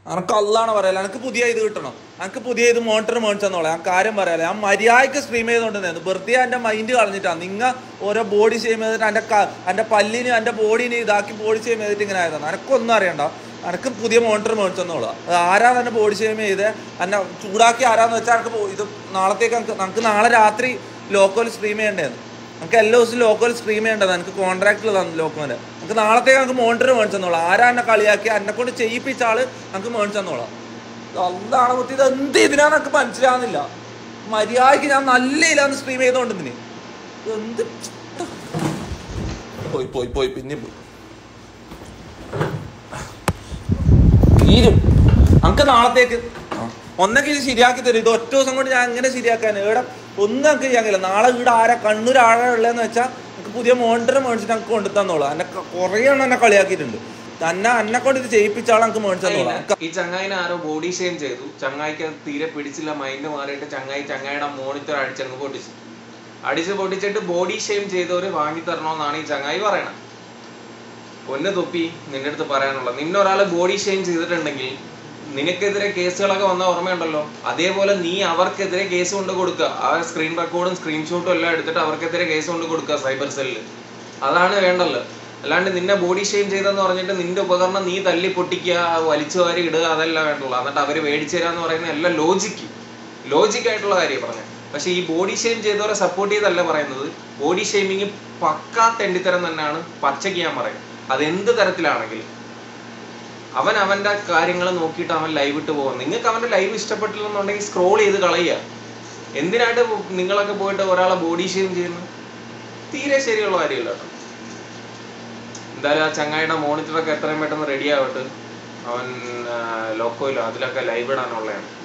അനക്ക് അല്ലാണ് പറയല എനിക്ക് പുതിയ ഇത് കിട്ടണം എനിക്ക് പുതിയ ഇത് മോണിറ്റർ മേടിച്ചെന്നോളെ ഞാൻ കാര്യം പറയാലേ ഞാൻ മര്യാദയ്ക്ക് സ്ട്രീം ചെയ്തുകൊണ്ടിരുന്നു വെറുതെ എൻ്റെ മൈൻഡ് കളഞ്ഞിട്ടാണ് നിങ്ങൾ ഓരോ ബോഡി ഷെയിം ചെയ്തിട്ട് എൻ്റെ എൻ്റെ പല്ലിന് എൻ്റെ ബോഡീനെ ഇതാക്കി ബോഡി ഷെയിം ചെയ്തിട്ട് ഇങ്ങനെ ആയതാണ് എനക്കൊന്നും അറിയണ്ട എനക്ക് പുതിയ മോണിറ്റർ മേടിച്ചെന്നോളാം അത് ആരാണ് എന്നെ ബോഡി ഷെയിം ചെയ്ത് എന്നെ ചൂടാക്കി ആരാന്ന് വെച്ചാൽ എനിക്ക് പോ- ഇത് നാളത്തേക്ക് നമുക്ക് നമുക്ക് നാളെ രാത്രി ലോക്കൽ സ്ട്രീം ചെയ്യേണ്ടതാണ് നമുക്ക് എല്ലാ ദിവസവും ലോക്കൽ സ്ട്രീം ചെയ്യേണ്ടത് എനിക്ക് കോൺട്രാക്റ്റിൽ തന്നു ലോക്കോന് നമുക്ക് നാളത്തേക്ക് നമുക്ക് മോണിറ്റർ മേടിച്ചെന്നോളാം ആരാ എന്നെ കളിയാക്കി എന്നെ കൊണ്ട് ചെയ്യിപ്പിച്ച ആള് നമുക്ക് മേടിച്ചെന്നോളാം അതാണ് കുത്തി ഇത് എന്ത് ഇതിനാന്ന് എനിക്ക് മനസ്സിലാവുന്നില്ല മര്യാദയ്ക്ക് ഞാൻ നല്ല ഇല്ലാന്ന് സ്ട്രീം ചെയ്തോണ്ടിന് എന്ത് പോയി പോയി പോയി പിന്നെ പോയി തീരും നമുക്ക് നാളത്തേക്ക് ഒന്നൊക്കെ ഇത് ശരിയാക്കി തരും ഇത് ഒറ്റ ദിവസം കൊണ്ട് ഞാൻ എങ്ങനെ ശരിയാക്കാൻ ഇവിടെ ഒന്നും നമുക്ക് ചെയ്യാൻ കഴിയില്ല നാളെ ഇവിടെ ആരാ കണ്ണൂർ ആരാ ഉള്ളതെന്ന് വെച്ചാൽ നമുക്ക് പുതിയ മോണിറ്റർ മേടിച്ചിട്ട് നമുക്ക് കൊണ്ടു തന്നോളാം എന്നെ ക- കുറേ എണ്ണം എന്നെ കളിയാക്കിയിട്ടുണ്ട് തന്നെ എന്നെ കൊണ്ട് ഇത് ചെയ്യിപ്പിച്ച ആളെ നമുക്ക് മേടിച്ചു തന്നോളാം എനിക്ക് ഈ ചങ്ങായിനെ ആരോ ബോഡി ഷെയിം ചെയ്തു ചങ്ങായിക്ക് അത് തീരെ പിടിച്ചില്ല മൈൻഡ് മാറിയിട്ട് ചങ്ങായി ചങ്ങായിയുടെ മോണിറ്റർ അടിച്ചങ്ങ് പൊട്ടിച്ചു അടിച്ച് പൊട്ടിച്ചിട്ട് ബോഡി ഷെയിം ചെയ്തവര് വാങ്ങി തരണമെന്നാണ് ഈ ചങ്ങായി പറയണത് പൊന്ന് തൊപ്പി നിന്റെ അടുത്ത് പറയാനുള്ളത് നിന്നെ ഒരാള് ബോഡി ഷെയിം ചെയ്തിട്ടുണ്ടെങ്കിൽ നിനക്കെതിരെ കേസുകളൊക്കെ വന്ന ഓർമ്മയുണ്ടല്ലോ അതേപോലെ നീ അവർക്കെതിരെ കേസ് കൊണ്ട് കൊടുക്കുക ആ സ്ക്രീൻ റെക്കോർഡും സ്ക്രീൻഷോട്ടും എല്ലാം എടുത്തിട്ട് അവർക്കെതിരെ കേസ് കൊണ്ട് കൊടുക്കുക സൈബർ സെല്ലിൽ അതാണ് വേണ്ടല്ലോ അല്ലാണ്ട് നിന്നെ ബോഡി ഷെയിം ചെയ്തെന്ന് പറഞ്ഞിട്ട് നിന്റെ ഉപകരണം നീ തല്ലി പൊട്ടിക്കുക വലിച്ചു വാരി ഇടുക അതല്ല വേണ്ടുള്ളൂ എന്നിട്ട് അവര് മേടിച്ചു തരാന്ന് പറയുന്ന എല്ലാം ലോജിക്ക് ലോജിക് ആയിട്ടുള്ള കാര്യം പറഞ്ഞത് പക്ഷെ ഈ ബോഡി ഷെയിം ചെയ്തവരെ സപ്പോർട്ട് ചെയ്തല്ല പറയുന്നത് ബോഡി ഷെയിമിങ് പക്കാ തെണ്ടിത്തരം തന്നെയാണ് പച്ചയ്ക്ക് ഞാൻ പറയുന്നത് അതെന്ത് തരത്തിലാണെങ്കിലും അവൻ അവന്റെ കാര്യങ്ങൾ നോക്കിയിട്ട് അവൻ ലൈവ് ഇട്ട് പോകും നിങ്ങൾക്ക് അവന്റെ ലൈവ് ഇഷ്ടപ്പെട്ടില്ലെന്നുണ്ടെങ്കിൽ സ്ക്രോൾ ചെയ്ത് കളയുക എന്തിനായിട്ട് നിങ്ങളൊക്കെ പോയിട്ട് ഒരാളെ ബോഡി ഷെയിം ചെയ്യുന്നു തീരെ ശരിയുള്ള കാര്യമില്ല കേട്ടോ എന്തായാലും ആ ചങ്ങായിയുടെ മോണിറ്ററൊക്കെ എത്രയും പെട്ടെന്ന് റെഡി ആവട്ടെ അവൻ ലോക്കോയിലോ അതിലൊക്കെ ലൈവ് ഇടാനുള്ളതാണ്